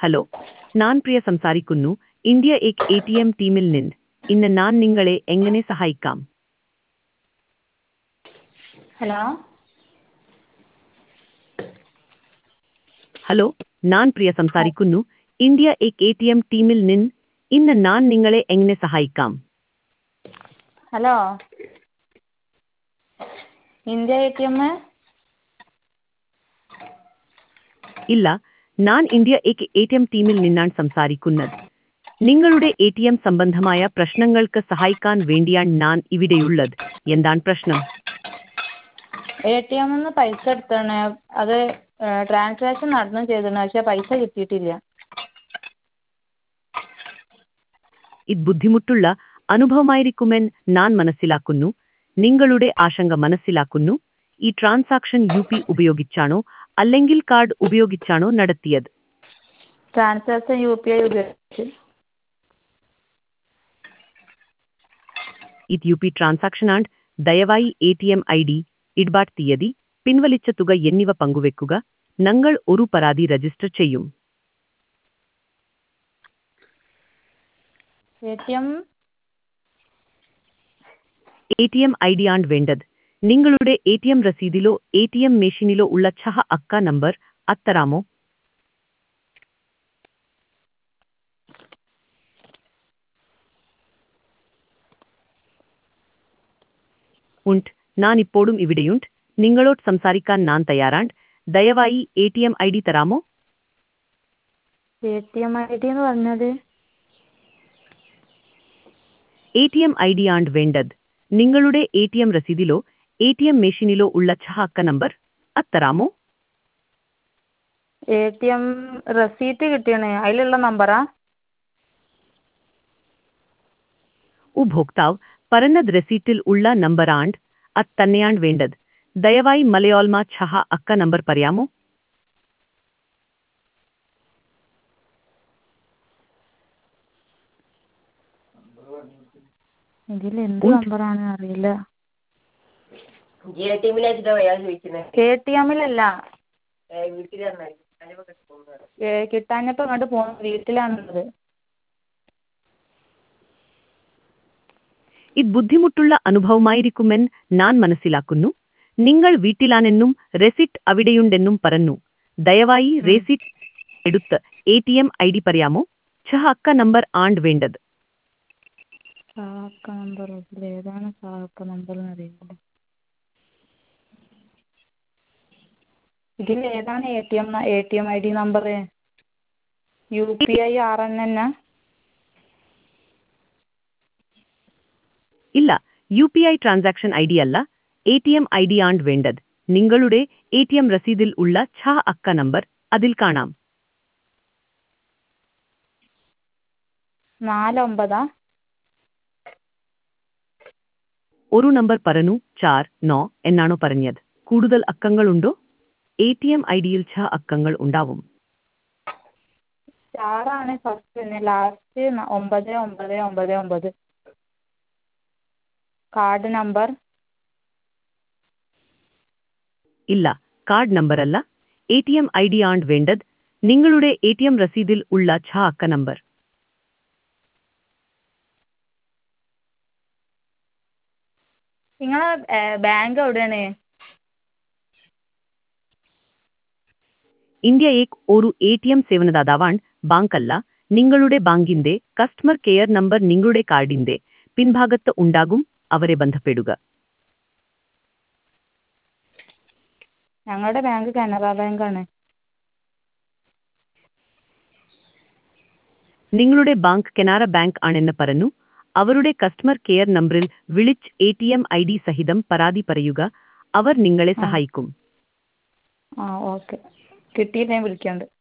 Hello ഞാൻ പ്രിയ സംസാരിക്കുന്നു India Ek A T M ടീമിൽ നിന്ന് ഇന്ന് ഞാൻ നിങ്ങളെ എങ്ങനെ സഹായിക്കാം ഹലോ ഹലോ ഞാൻ പ്രിയ സംസാരിക്കുന്നു India Ek A T M ടീമിൽ നിന്ന് ഇന്ന് ഞാൻ നിങ്ങളെ എങ്ങനെ സഹായിക്കാം hello India A T M ഇല്ല ഞാൻ India Ek A T M ടീമിൽ നിന്നാണ് സംസാരിക്കുന്നത് നിങ്ങളുടെ എ ടി എം സംബന്ധമായ പ്രശ്നങ്ങൾക്ക് സഹായിക്കാൻ വേണ്ടിയാണ് ഞാൻ ഇവിടെയുള്ളത് എന്താണ് പ്രശ്നം എ ടി എമ്മിൽ നിന്ന് പൈസ എടുത്താണ് അത് ട്രാൻസാക്ഷൻ നടന്നു ചെയ്തിന് പക്ഷേ പൈസ കിട്ടിയിട്ടില്ല ഇത് ബുദ്ധിമുട്ടുള്ള അനുഭവമായിരിക്കുമെന്ന് ഞാൻ മനസ്സിലാക്കുന്നു നിങ്ങളുടെ ആശങ്ക മനസ്സിലാക്കുന്നു ഈ ട്രാൻസാക്ഷൻ യു പി ഉപയോഗിച്ചാണോ അല്ലെങ്കിൽ കാർഡ് ഉപയോഗിച്ചാണോ നടത്തിയത് ട്രാൻസാക്ഷൻ യു പി ഐ ഉപയോഗിച്ച് ഇത് യു പി ട്രാൻസാക്ഷൻ ആൻഡ് ദയവായി A T M I D ഇടപാട് തീയതി പിൻവലിച്ച തുക എന്നിവ പങ്കുവെക്കുക ഞങ്ങൾ ഒരു പരാതി രജിസ്റ്റർ ചെയ്യും A T M A T M I D ആണ് വേണ്ടത് നിങ്ങളുടെ എ ടി എം രസീതിലോ എ ടി എം മെഷീനിലോ ഉള്ള ഛഹ അക്ക നമ്പർ അത്തരാമോ ഉണ്ട് ഞാൻ ഇപ്പോഴും ഇവിടെയുണ്ട് നിങ്ങളോട് സംസാരിക്കാൻ ഞാൻ തയ്യാറാണ് ദയവായി A T M I D തരാമോ A T M I D എന്ന് പറഞ്ഞത് A T M I D ആണ് വേണ്ടത് നിങ്ങളുടെ എ ടി എം രസീതിലോ എ ടി എം മെഷീനിലോ ഉള്ള ഛഹ അക്ക നമ്പർ അത്തരാമോ എ ടി എം റെസീറ്റ് കിട്ടിയാണ് അതിലുള്ള നമ്പറാ ഉപഭോക്താവ് പറഞ്ഞത് രസീറ്റിൽ ഉള്ള നമ്പറാണ്ട് അത് തന്നെയാണ് വേണ്ടത് ദയവായി മലയാളമ ഛഹ അക്ക നമ്പർ പറയാമോ ഇതിൽ എന്ത് ഉണ്ട്. നമ്പറാണ് അറിയില്ല ജി ഐ ടി എമ്മിൽ വെച്ചിട്ടാണ് അയാൾ ചോദിക്കുന്നത് എ ടി എമ്മിലല്ല വീട്ടിൽ കിട്ടാഞ്ഞപ്പോൾ ഇങ്ങോട്ട് പോന്നു വീട്ടിലാണുള്ളത് ഇത് ബുദ്ധിമുട്ടുള്ള അനുഭവമായിരിക്കുമെന്ന് ഞാൻ മനസ്സിലാക്കുന്നു നിങ്ങൾ വീട്ടിലാണെന്നും റെസിറ്റ് അവിടെയുണ്ടെന്നും പറഞ്ഞു ദയവായി റെസിറ്റ് എടുത്ത് A T M I D പറയാമോ ഛഹ അക്ക നമ്പർ ആണ്ട് വേണ്ടത് സാക്ക നമ്പർ ഇതിൽ ഏതാണ് സാക്ക നമ്പർ എന്ന് അറിയില്ല ഇതിൽ ഏതാണ് A T M A T M I D number U P I R N N ഇല്ല U P I transaction I D അല്ല A T M I D ആണ്ട് വേണ്ടത് നിങ്ങളുടെ എ ടി എം രസീതിൽ ഉള്ള ഛ അക്ക നമ്പർ അതിൽ കാണാം നാല് ഒമ്പതാ ഒരു നമ്പർ പറഞ്ഞു ചാർ നോ എന്നാണോ പറഞ്ഞത് കൂടുതൽ അക്കങ്ങളുണ്ടോ എ ടി എം ഐ ഡിയിൽ ഛ അക്കങ്ങൾ ഉണ്ടാവും സ്റ്റാറാണ് ഫസ്റ്റ് പിന്നെ ലാസ്റ്റ് ഒമ്പത് ഒമ്പത് ഒമ്പത് ഒമ്പത് കാർഡ് നമ്പർ ഇല്ല കാർഡ് നമ്പർ അല്ല A T M I D ആണ്ട് വേണ്ടത് നിങ്ങളുടെ എ ടി എം രസീതിൽ ഉള്ള ഛ അക്ക നമ്പർ നിങ്ങളെ ബാങ്ക് എവിടെയാണ് ഇന്ത്യ ഏക് ഒരു എ ടി എം സേവനദാതാവാണ് ബാങ്ക് അല്ല നിങ്ങളുടെ ബാങ്കിന്റെ കസ്റ്റമർ കെയർ നമ്പർ നിങ്ങളുടെ കാർഡിന്റെ പിൻഭാഗത്ത് ഉണ്ടാകും അവരെ ബന്ധപ്പെടുക ഞങ്ങളുടെ ബാങ്ക് കാനറ ബാങ്കാണ് നിങ്ങളുടെ ബാങ്ക് കെനാര ബാങ്ക് ആണെന്ന് പറഞ്ഞു അവരുടെ കസ്റ്റമർ കെയർ നമ്പറിൽ വിളിച്ച് A T M I D സഹിതം പരാതി പറയുക അവർ നിങ്ങളെ സഹായിക്കും ആ ഓക്കെ കിട്ടിയിട്ട് ഞാൻ വിളിക്കുന്നുണ്ട്